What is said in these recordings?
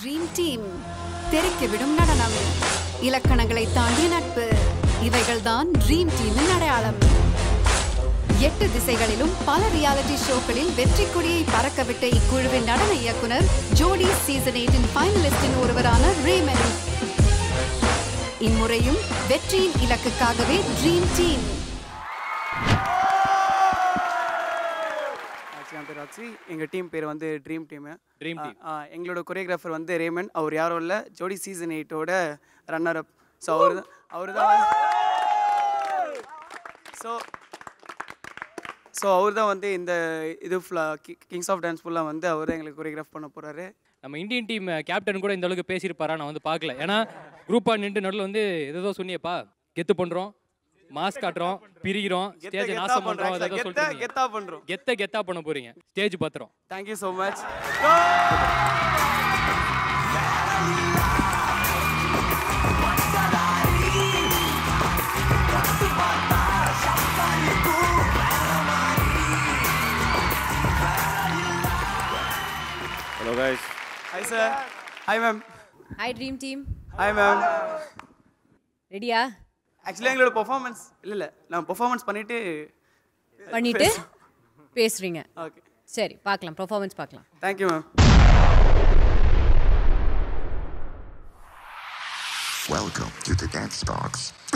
Dream team தெரிக்க நடனம் இலக்கணங்களை தாண்டிய நட்பு இவைகள்தான் ட்ரீம் டீமின் அடையாளம் எட்டு திசைகளிலும் பல ரியாலிட்டி ஷோக்களில் வெற்றி கொடியை பறக்கவிட்ட இக்குழுவின் நடன இயக்குனர் ஜோடி சீசன் எயிட்டின் ஃபைனலிஸ்டின் ஒருவரான ரேமன் இம்முறையும் வெற்றியின் இலக்குக்காகவே ட்ரீம் டீம் ஆக்சுவலி என் பேர் ஆச்சு எங்கள் டீம் பேர் வந்து ட்ரீம் டீமு Dream team. எங்களோட கொரியோகிராஃபர் வந்து ரேமன் அவர் யாரும் இல்லை ஜோடி சீசன் எயிட்டோட ரன்னர் அப் ஸோ அவர் அவர் தான் ஸோ ஸோ அவர் தான் வந்து இந்த இது ஃபுல்லாக கிங்ஸ் ஆஃப் டான்ஸ் ஃபுல்லாக வந்து அவர் தான் எங்களுக்கு கொரியோகிராஃப் பண்ண போகிறாரு நம்ம இந்தியன் டீம் கேப்டன் கூட இந்த அளவுக்கு பேசியிருப்பாரா நான் வந்து பார்க்கல ஏன்னா குரூப்பாக நின்று நடுவில் வந்து ஏதோ சொன்னியப்பா கெத்து பண்ணுறோம் மாஸ் காட்டுறோம் பிரிகிறோம் ஸ்டேஜ் நாசம் பண்ணுறோம் ஏதோ கெத்தா சொல்லிட்டு கெத்தா பண்ணுறோம் கெத்த கெத்தா பண்ண போறீங்க ஸ்டேஜ் பத்திரம் thank you so much hello guys hi sir hi ma'am hi dream team hi ma'am ரெடியா ஆக்சுவலி எங்களோட பெர்ஃபார்மன்ஸ் இல்லை இல்லை நான் பெர்ஃபார்மன்ஸ் பண்ணிவிட்டு பண்ணிட்டு பேசுறீங்க ஓகே சரி பார்க்கலாம் பெர்ஃபார்மன்ஸ் பார்க்கலாம் thank you ma'am Welcome to the dance box.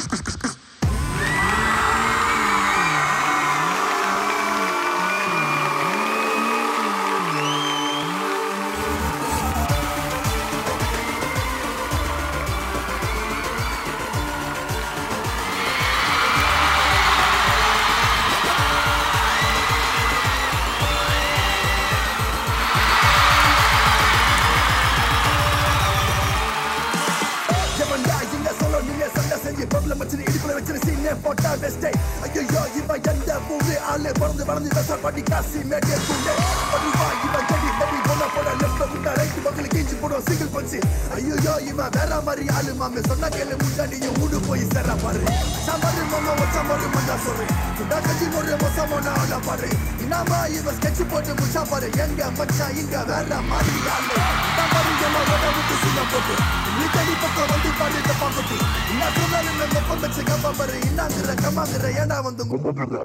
எவன்டா இங்க சொல்ல நீங்க சண்டை செஞ்சு ப்ராப்ளம் வச்சு இடுப்புல வச்சு சீனே போட்டா வெஸ்டே ஐயோ இவன் எந்த ஊரு ஆளு பிறந்து வளர்ந்து வெச படி காசி மேட்டே தூண்டே படுவா இவன் செடி படி பொண்ண போட லெஃப்ட் விட்டா ரைட் பக்கத்துல கீஞ்சி போடும் சிங்கிள் பஞ்சு ஐயோ இவன் வேற மாதிரி ஆளு மாமே சொன்ன கேளு முன்னாடி ஊடு போய் சேர பாரு சமரு மாமா வச்ச மறு மண்டா சொல்லு சுடா கஞ்சி ஒரு மொசமோனா ஆள பாரு இனாமா இவன் ஸ்கெட்ச் போட்டு முச்சா பாரு எங்க மச்சான் இங்க வேற மாதிரி ஆளு தவறு எல்லாம் உட விட்டு சீனா போட்டு நீக்கடி பக்கம் வந்து பாடு தப்பாப்பட்டு என்ன சொன்னாலும் நம்ம பொந்தச்சு கப்பா பாரு இன்னாங்கிற கம்மாங்கிற ஏண்டா வந்து கும்பிடுற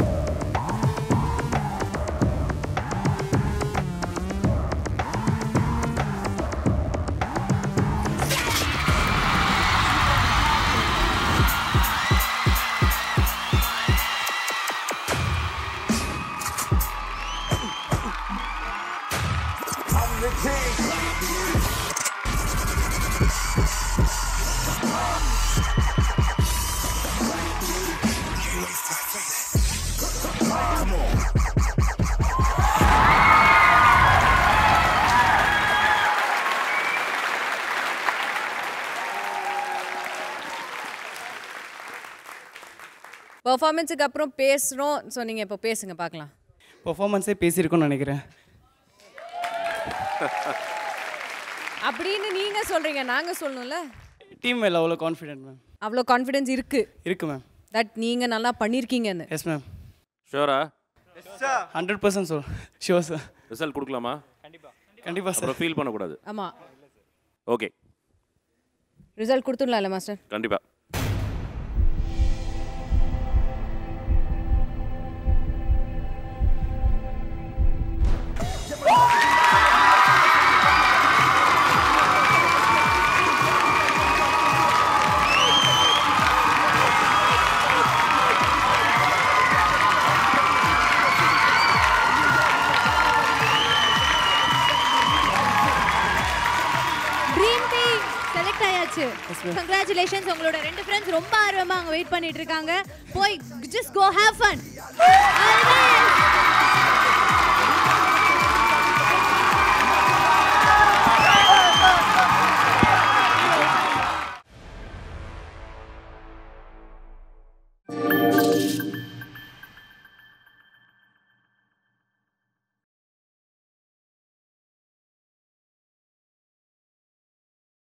பெர்ஃபார்மன்ஸுக்கு அப்புறம் பேசுகிறோம் சொன்னீங்க இப்போ பேசுங்க பார்க்கலாம் பெர்ஃபார்மன்ஸே பேசியிருக்கோம்னு நினைக்கிறேன் அப்படின்னு நீங்கள் சொல்கிறீங்க நாங்கள் சொல்லணும்ல டீம் மேலே அவ்வளோ கான்ஃபிடென்ட் மேம் அவ்வளோ கான்ஃபிடென்ஸ் இருக்குது இருக்கு மேம் தட் நீங்கள் நல்லா பண்ணியிருக்கீங்கன்னு எஸ் மேம் ஷோரா ஹண்ட்ரட் பர்சன்ட் சொல் ஷோர் சார் ரிசல்ட் கொடுக்கலாமா கண்டிப்பாக சார் அப்புறம் ஃபீல் பண்ணக்கூடாது ஆமாம் ஓகே ரிசல்ட் கொடுத்துடலாம்ல மாஸ்டர் கண்டிப்பா ட்ரீம் டீம் செலக்ட் ஆயாச்சு கங்க்ராச்சுலேஷன்ஸ் உங்களோட ரெண்டு ஃப்ரெண்ட்ஸ் ரொம்ப ஆர்வமா அங்க வெயிட் பண்ணிட்டு இருக்காங்க போய் ஜஸ்ட் கோ ஹேவ் ஃபன்